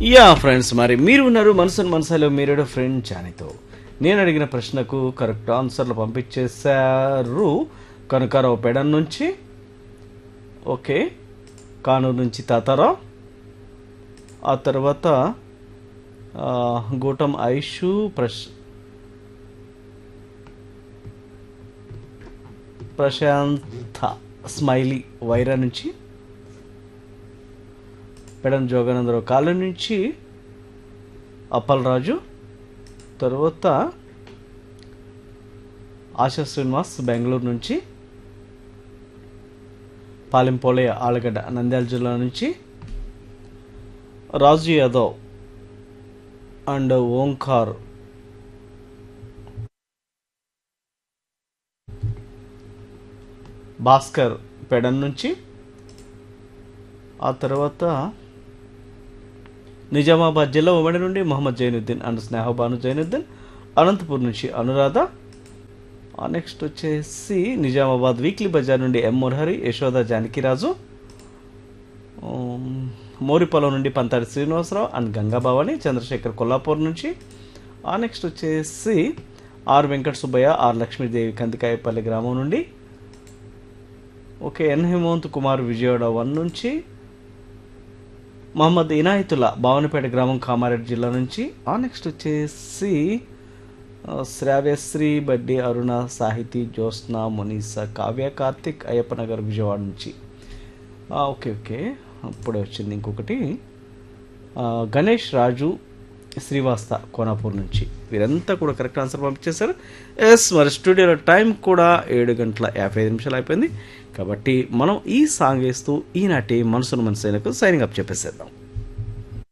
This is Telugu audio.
యా ఫ్రెండ్స్ మరి మీరు ఉన్నారు మనసును మనసులో మీరు ఫ్రెండ్ జానితో నేను అడిగిన ప్రశ్నకు కరెక్ట్ ఆన్సర్లు పంపించేశారు కనకారావు పెడన్ నుంచి ఓకే కానూరు నుంచి తాతారావు ఆ తర్వాత ఆ, గూటం ఐషు ప్రశ్ ప్రశాంత స్మైలీ వైరా నుంచి పెడన్ జోగానందరావు కాలనీ నుంచి అప్పలరాజు తర్వాత ఆశా శ్రీనివాస్ బెంగళూరు నుంచి పాలెంపోలే ఆలగడ్డ నంద్యాల జిల్లా నుంచి రాజు యాదవ్ అండ్ ఓంకార్ భాస్కర్ పెడన్ నుంచి ఆ తర్వాత నిజామాబాద్ జిల్లా ఉమ్మడి నుండి మొహమ్మద్ జైనుద్దీన్ అండ్ స్నేహబాను జైనుద్దీన్ అనంతపూర్ నుంచి అనురాధ ఆ నెక్స్ట్ వచ్చేసి నిజామాబాద్ వీక్లీ బజార్ నుండి ఎం మురహరి యశోద జానకిరాజు ఉమ్, మోరిపొలం నుండి పంతాడి శ్రీనివాసరావు అండ్ గంగాభవాని చంద్రశేఖర్ కొల్లాపూర్ నుంచి ఆ నెక్స్ట్ వచ్చేసి ఆర్ వెంకట సుబ్బయ్య ఆర్ లక్ష్మీదేవి కందికాయపల్లి గ్రామం నుండి okay N Hemanth Kumar Vijayawada one నుంచి మహమ్మద్ ఇనాయతుల్లా భావనపేట గ్రామం కామారెడ్డి జిల్లా నుంచి ఆ నెక్స్ట్ వచ్చేసి ఆ, శ్రావ్యశ్రీ బడ్డి అరుణ సాహితీ జ్యోత్స్న మునీసా కావ్య కార్తిక్ అయ్యప్ప నగర్ విజయవాడ నుంచి ఆ, ఓకే ఓకే అప్పుడే వచ్చింది ఇంకొకటి ఆ, గణేష్ రాజు శ్రీవాస్త కోనాపూర్ నుంచి వీరంతా కూడా కరెక్ట్ ఆన్సర్ పంపించేశారు ఎస్ మరి స్టూడియోలో టైం కూడా ఏడు గంటల యాభై ఐదు నిమిషాలు అయిపోయింది కాబట్టి మనం ఈ సాంగ్ వేస్తూ ఈనాటి మనసును మనసైనకు సైనింగ్ అప్ చెప్పేసేద్దాం